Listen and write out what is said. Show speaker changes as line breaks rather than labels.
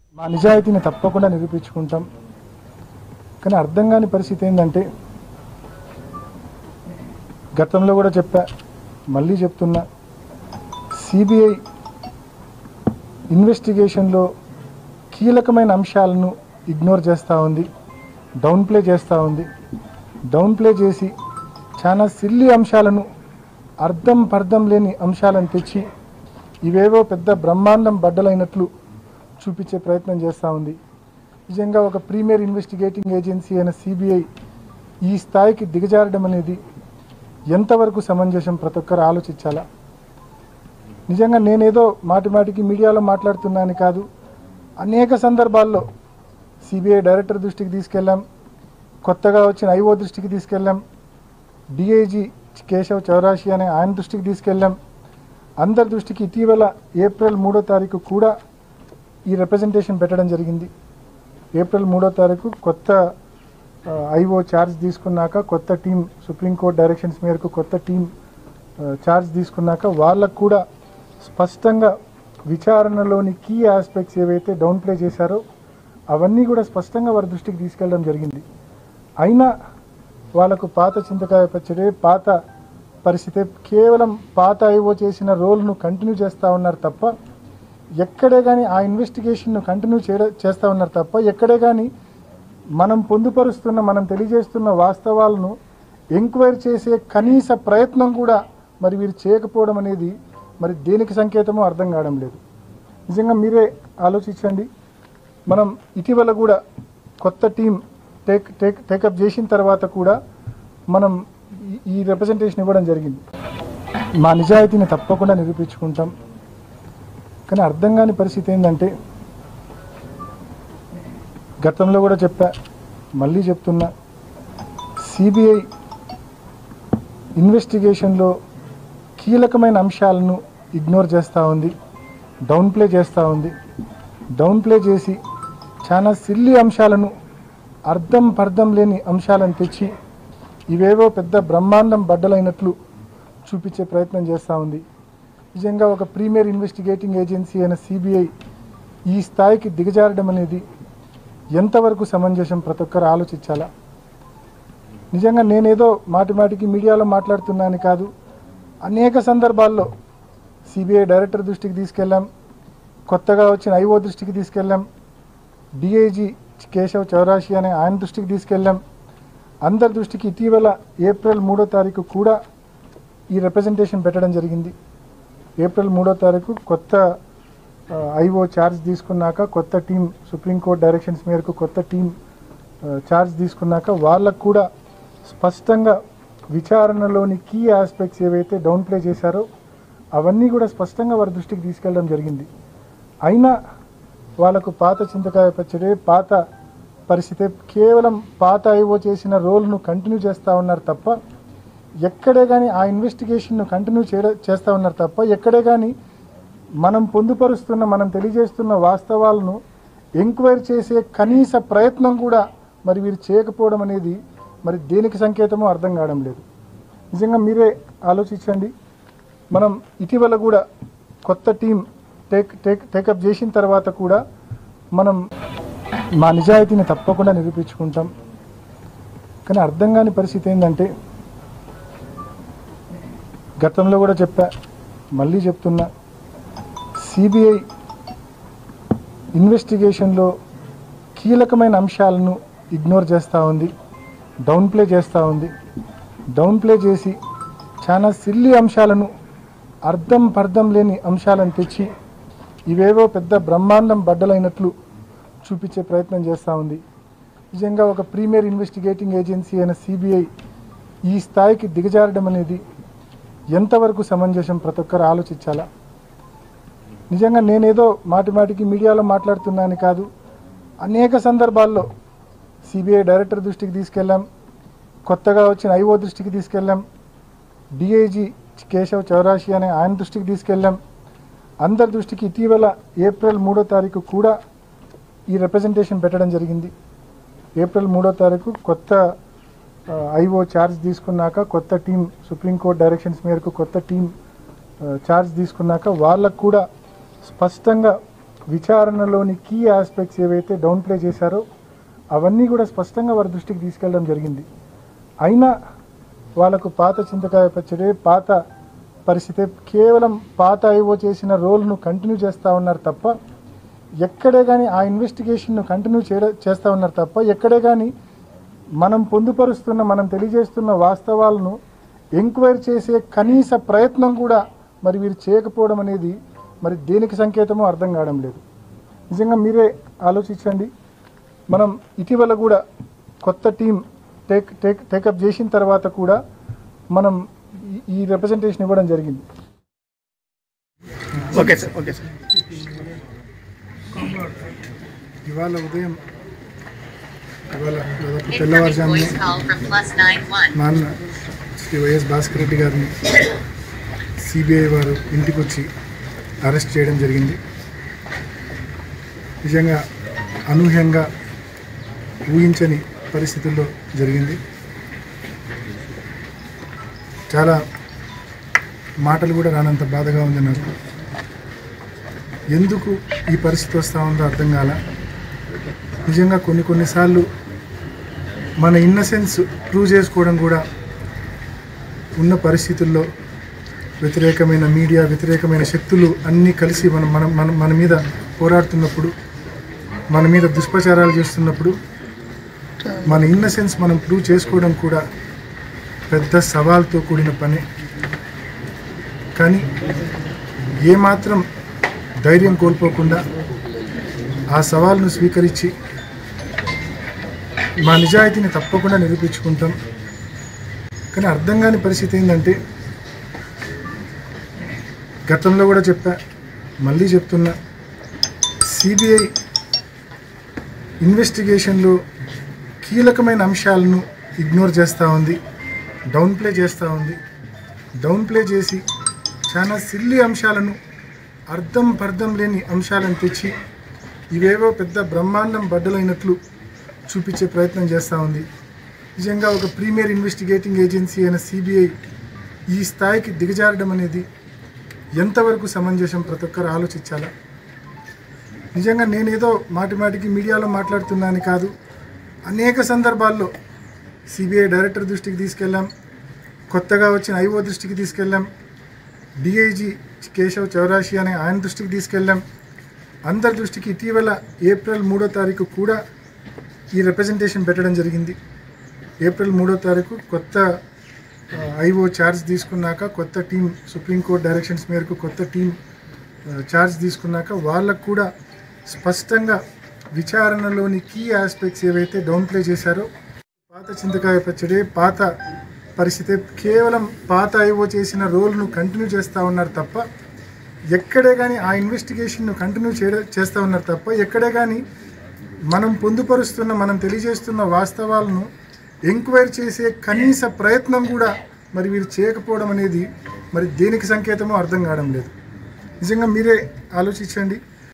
మా నిజాయితీని తప్పకుండా నిరూపించుకుంటాం కానీ అర్థం కాని పరిస్థితి ఏంటంటే గతంలో కూడా చెప్పా మళ్ళీ చెప్తున్నా సిబిఐ ఇన్వెస్టిగేషన్లో కీలకమైన అంశాలను ఇగ్నోర్ చేస్తూ ఉంది డౌన్ ప్లే చేస్తూ ఉంది డౌన్ ప్లే చేసి చాలా సిల్లి అంశాలను అర్థం పర్థం లేని అంశాలను తెచ్చి ఇవేవో పెద్ద బ్రహ్మాండం బద్దలైనట్లు చూపించే ప్రయత్నం చేస్తూ ఉంది నిజంగా ఒక ప్రీమియర్ ఇన్వెస్టిగేటింగ్ ఏజెన్సీ అయిన సిబిఐ ఈ స్థాయికి దిగజారడం అనేది ఎంతవరకు సమంజసం ప్రతి ఒక్కరు ఆలోచించాలా నిజంగా నేనేదో మాటి మాటికి మీడియాలో మాట్లాడుతున్నాను కాదు అనేక సందర్భాల్లో సిబిఐ డైరెక్టర్ దృష్టికి తీసుకెళ్ళాం కొత్తగా వచ్చిన ఐఓ దృష్టికి తీసుకెళ్ళాం డిఐజీ కేశవ్ చౌరాషి అనే ఆయన దృష్టికి తీసుకెళ్ళాం అందరి దృష్టికి ఇటీవల ఏప్రిల్ మూడో తారీఖు కూడా ఈ రిప్రజెంటేషన్ పెట్టడం జరిగింది ఏప్రిల్ మూడో తారీఖు కొత్త ఐఓ ఛార్జ్ తీసుకున్నాక కొత్త టీం సుప్రీంకోర్టు డైరెక్షన్స్ మేరకు కొత్త టీం ఛార్జ్ తీసుకున్నాక వాళ్ళకు కూడా స్పష్టంగా విచారణలోని కీ ఆస్పెక్ట్స్ ఏవైతే డౌన్ ప్లే చేశారో అవన్నీ కూడా స్పష్టంగా వారి దృష్టికి తీసుకెళ్ళడం జరిగింది అయినా వాళ్ళకు పాత చింతకాయ పచ్చడి పాత పరిస్థితి కేవలం పాత ఐఓ చేసిన రోల్ను కంటిన్యూ చేస్తూ ఉన్నారు తప్ప ఎక్కడే కానీ ఆ ఇన్వెస్టిగేషన్ను కంటిన్యూ చేయడ చేస్తూ ఉన్నారు తప్ప ఎక్కడే కానీ మనం పొందుపరుస్తున్న మనం తెలియజేస్తున్న వాస్తవాలను ఎంక్వైరీ చేసే కనీస ప్రయత్నం కూడా మరి వీరు చేయకపోవడం అనేది మరి దేనికి సంకేతమో అర్థం కావడం లేదు నిజంగా మీరే ఆలోచించండి మనం ఇటీవల కూడా కొత్త టీం టేక్ టేక్ టేకప్ చేసిన తర్వాత కూడా మనం ఈ- ఈ రిప్రజెంటేషన్ ఇవ్వడం జరిగింది మా నిజాయితీని తప్పకుండా నిరూపించుకుంటాం కానీ అర్థం కాని పరిస్థితి ఏంటంటే గతంలో కూడా చెప్పా మళ్ళీ చెప్తున్నా సిబిఐ ఇన్వెస్టిగేషన్లో కీలకమైన అంశాలను ఇగ్నోర్ చేస్తూ ఉంది డౌన్ ప్లే చేస్తూ ఉంది డౌన్ ప్లే చేసి చాలా సిల్లి అంశాలను అర్థం పర్థం లేని అంశాలను తెచ్చి ఇవేవో పెద్ద బ్రహ్మాండం బద్దలైనట్లు చూపించే ప్రయత్నం చేస్తూ ఉంది నిజంగా ఒక ప్రీమియర్ ఇన్వెస్టిగేటింగ్ ఏజెన్సీ అయిన సిబిఐ ఈ స్థాయికి దిగజారడం అనేది ఎంతవరకు సమంజసం ప్రతి ఒక్కరు ఆలోచించాలా నిజంగా నేనేదో మాటి మాటికి మీడియాలో మాట్లాడుతున్నాను కాదు అనేక సందర్భాల్లో సిబిఐ డైరెక్టర్ దృష్టికి తీసుకెళ్ళాం కొత్తగా వచ్చిన ఐఓ దృష్టికి తీసుకెళ్ళాం డిఐజీ కేశవ్ చౌరాషి అనే ఆయన దృష్టికి తీసుకెళ్ళాం అందరి దృష్టికి ఇటీవల ఏప్రిల్ మూడో తారీఖు కూడా ఈ రిప్రజెంటేషన్ పెట్టడం జరిగింది ఏప్రిల్ మూడో తారీఖు కొత్త ఐఓ ఛార్జ్ తీసుకున్నాక కొత్త టీం సుప్రీంకోర్టు డైరెక్షన్స్ మేరకు కొత్త టీం ఛార్జ్ తీసుకున్నాక వాళ్ళకు కూడా స్పష్టంగా విచారణలోని కీ ఆస్పెక్ట్స్ ఏవైతే డౌన్ ప్లే చేశారో అవన్నీ కూడా స్పష్టంగా వారి దృష్టికి తీసుకెళ్ళడం జరిగింది అయినా వాళ్ళకు పాత చింతకాయ పచ్చడి పాత పరిస్థితి కేవలం పాత ఐఓ చేసిన రోల్ను కంటిన్యూ చేస్తూ ఉన్నారు తప్ప ఎక్కడే కానీ ఆ ఇన్వెస్టిగేషన్ను కంటిన్యూ చేయడ చేస్తూ ఉన్నారు తప్ప ఎక్కడే కానీ మనం పొందుపరుస్తున్న మనం తెలియజేస్తున్న వాస్తవాలను ఎంక్వైరీ చేసే కనీస ప్రయత్నం కూడా మరి వీరు చేయకపోవడం అనేది మరి దేనికి సంకేతమో అర్థం కావడం లేదు నిజంగా మీరే ఆలోచించండి మనం ఇటీవల కూడా కొత్త టీం టేక్ టేక్ టేకప్ చేసిన తర్వాత కూడా మనం మా నిజాయితీని తప్పకుండా నిరూపించుకుంటాం కానీ అర్థం కాని పరిస్థితి ఏంటంటే గతంలో కూడా చెప్పా మళ్ళీ చెప్తున్నా సిబిఐ ఇన్వెస్టిగేషన్లో కీలకమైన అంశాలను ఇగ్నోర్ చేస్తూ ఉంది డౌన్ ప్లే చేస్తూ ఉంది డౌన్ ప్లే చేసి చాలా సిల్లి అంశాలను అర్థం పర్థం లేని అంశాలను తెచ్చి ఇవేవో పెద్ద బ్రహ్మాండం బద్దలైనట్లు చూపించే ప్రయత్నం చేస్తూ ఉంది నిజంగా ఒక ప్రీమియర్ ఇన్వెస్టిగేటింగ్ ఏజెన్సీ అయిన సిబిఐ ఈ స్థాయికి దిగజారడం అనేది ఎంతవరకు సమంజసం ప్రతి ఒక్కరు ఆలోచించాలా నిజంగా నేనేదో మాటి మాటికి మీడియాలో మాట్లాడుతున్నాను కాదు అనేక సందర్భాల్లో సిబిఐ డైరెక్టర్ దృష్టికి తీసుకెళ్ళాం కొత్తగా వచ్చిన ఐఓ దృష్టికి తీసుకెళ్ళాం డిఐజీ కేశవ్ చౌరాషి అనే ఆయన దృష్టికి తీసుకెళ్ళాం అందరి దృష్టికి ఇటీవల ఏప్రిల్ మూడో తారీఖు కూడా ఈ రిప్రజెంటేషన్ పెట్టడం జరిగింది ఏప్రిల్ మూడో తారీఖు కొత్త ఐఓ ఛార్జ్ తీసుకున్నాక కొత్త టీం సుప్రీంకోర్టు డైరెక్షన్స్ మేరకు కొత్త టీం ఛార్జ్ తీసుకున్నాక వాళ్ళకు కూడా స్పష్టంగా విచారణలోని కీ ఆస్పెక్ట్స్ ఏవైతే డౌన్ ప్లే చేశారో అవన్నీ కూడా స్పష్టంగా వారి దృష్టికి తీసుకెళ్ళడం జరిగింది అయినా వాళ్ళకు పాత చింతకాయ పచ్చడి పాత పరిస్థితి కేవలం పాత ఐఓ చేసిన రోల్ను కంటిన్యూ చేస్తూ ఉన్నారు తప్ప ఎక్కడే కానీ ఆ ఇన్వెస్టిగేషన్ను కంటిన్యూ చేయ చేస్తూ ఉన్నారు తప్ప ఎక్కడే కానీ మనం పొందుపరుస్తున్న మనం తెలియజేస్తున్న వాస్తవాలను ఎంక్వైరీ చేసే కనీస ప్రయత్నం కూడా మరి వీరు చేయకపోవడం అనేది మరి దేనికి సంకేతమో అర్థం కావడం లేదు నిజంగా మీరే ఆలోచించండి మనం ఇటీవల కూడా కొత్త టీం టేక్ టేక్ టేకప్ చేసిన తర్వాత కూడా మనం ఈ- ఈ రిప్రజెంటేషన్ ఇవ్వడం జరిగింది
ఓకే సార్ ఓకే సార్
ఇవాళ ఉదయం ఇవాళ దాదాపు
Incoming
తెల్లవారుజామున
voice call from plus nine one.
నాన్న శ్రీ వైఎస్ భాస్కర్ రెడ్డి గారిని సిబిఐ వారు ఇంటికి వచ్చి అరెస్ట్ చేయడం జరిగింది నిజంగా అనూహ్యంగా ఊహించని పరిస్థితుల్లో జరిగింది చాలా మాటలు కూడా రానంత బాధగా ఉంది నాకు ఎందుకు ఈ పరిస్థితి వస్తూ ఉందో అర్థం కాల నిజంగా కొన్ని కొన్నిసార్లు మన ఇన్నసెన్స్ ప్రూవ్ చేసుకోవడం కూడా ఉన్న పరిస్థితుల్లో వ్యతిరేకమైన మీడియా వ్యతిరేకమైన శక్తులు అన్నీ కలిసి మనం మనం మన మన మీద పోరాడుతున్నప్పుడు మన మీద దుష్ప్రచారాలు చేస్తున్నప్పుడు మన ఇన్నసెన్స్ మనం ప్రూవ్ చేసుకోవడం కూడా పెద్ద సవాల్తో కూడిన పని కానీ ఏమాత్రం ధైర్యం కోల్పోకుండా ఆ సవాల్ను స్వీకరించి మా నిజాయితీని తప్పకుండా నిరూపించుకుంటాం కానీ అర్థం కాని పరిస్థితి ఏంటంటే గతంలో కూడా చెప్పా మళ్ళీ చెప్తున్నా సిబిఐ ఇన్వెస్టిగేషన్లో కీలకమైన అంశాలను ఇగ్నోర్ చేస్తూ ఉంది డౌన్ ప్లే చేస్తూ ఉంది డౌన్ ప్లే చేసి చాలా సిల్లి అంశాలను అర్థం పర్థం లేని అంశాలను తెచ్చి ఇవేవో పెద్ద బ్రహ్మాండం బద్దలైనట్లు చూపించే ప్రయత్నం చేస్తూ ఉంది నిజంగా ఒక ప్రీమియర్ ఇన్వెస్టిగేటింగ్ ఏజెన్సీ అయిన సిబిఐ ఈ స్థాయికి దిగజారడం అనేది ఎంతవరకు సమంజసం ప్రతి ఒక్కరు ఆలోచించాలా నిజంగా నేనేదో మాటి మాటికి మీడియాలో మాట్లాడుతున్నాను కాదు అనేక సందర్భాల్లో సిబిఐ డైరెక్టర్ దృష్టికి తీసుకెళ్ళాం కొత్తగా వచ్చిన ఐఓ దృష్టికి తీసుకెళ్ళాం డిఐజీ కేశవ్ చౌరాషి అనే ఆయన దృష్టికి తీసుకెళ్ళాం అందరి దృష్టికి ఇటీవల ఏప్రిల్ మూడో తారీఖు కూడా ఈ రిప్రజెంటేషన్ పెట్టడం జరిగింది ఏప్రిల్ మూడో తారీఖు కొత్త ఐఓ ఛార్జ్ తీసుకున్నాక కొత్త టీం సుప్రీంకోర్టు డైరెక్షన్స్ మేరకు కొత్త టీం ఛార్జ్ తీసుకున్నాక వాళ్ళకు కూడా స్పష్టంగా విచారణలోని కీ ఆస్పెక్ట్స్ ఏవైతే డౌన్ ప్లే చేశారో పాత చింతకాయ పచ్చడి పాత పరిస్థితి కేవలం పాత ఐఓ చేసిన రోల్ను కంటిన్యూ చేస్తూ ఉన్నారు తప్ప ఎక్కడే కానీ ఆ ఇన్వెస్టిగేషన్ను కంటిన్యూ చేయ చేస్తూ ఉన్నారు తప్ప ఎక్కడే కానీ మనం పొందుపరుస్తున్న మనం తెలియజేస్తున్న వాస్తవాలను ఎంక్వైరీ చేసే కనీస ప్రయత్నం కూడా మరి వీరు చేయకపోవడం అనేది మరి దేనికి సంకేతమో అర్థం కావడం లేదు నిజంగా మీరే ఆలోచించండి